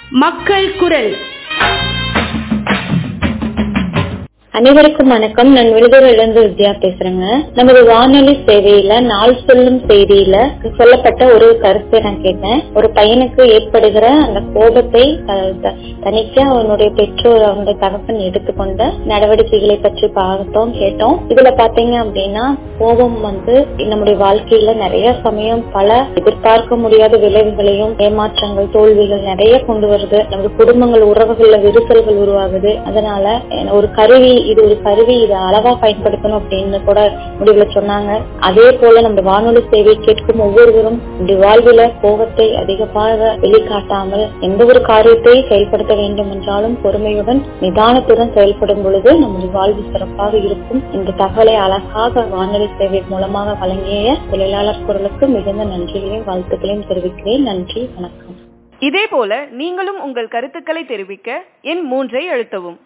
மக்கள் குரல் அனைவருக்கும் வணக்கம் நான் விழுதுகளிலிருந்து வித்யா பேசுறேங்க நமது வானொலி சேவையில நாள் சொல்லும் செய்தியில சொல்லப்பட்ட ஒரு கருத்தை நான் கேட்டேன் ஒரு பையனுக்கு ஏற்படுகிற அந்த கோபத்தை அஹ், த- தணிக்க அவனுடைய பெற்றோர் அவனுடைய தகப்பன் எடுத்துக்கொண்ட நடவடிக்கைகளை பற்றி பார்த்தோம் கேட்டோம் இதுல பாத்தீங்க அப்படின்னா கோபம் வந்து நம்முடைய வாழ்க்கையில நிறைய சமயம் பல எதிர்பார்க்க முடியாத விளைவுகளையும் ஏமாற்றங்கள் தோல்விகள் நிறைய கொண்டு வருது நமது குடும்பங்கள் உறவுகள்ல விரிசல்கள் உருவாகுது அதனால அஹ், ஒரு கருவி இது ஒரு கருவி இதை அளவா பயன்படுத்தணும் அப்படின்னு கூட முடிவுல சொன்னாங்க அதே போல நம்ம வானொலி சேவை கேட்கும் ஒவ்வொருவரும் நம்முடைய வாழ்வில கோபத்தை அதிகமாக வெளிக்காட்டாமல் எந்த ஒரு காரியத்தை செயல்படுத்த வேண்டும் என்றாலும் பொறுமையுடன் நிதானத்துடன் செயல்படும் பொழுது நம்முடைய வாழ்வு சிறப்பாக இருக்கும் இந்த தகவலை அழகாக வானொலி சேவை மூலமாக வழங்கிய தொழிலாளர் குரலுக்கு மிகுந்த நன்றிகளையும் வாழ்த்துக்களையும் தெரிவிக்கிறேன் நன்றி வணக்கம் இதேபோல நீங்களும் உங்கள் கருத்துக்களை தெரிவிக்க எண் மூன்றை அழுத்தவும்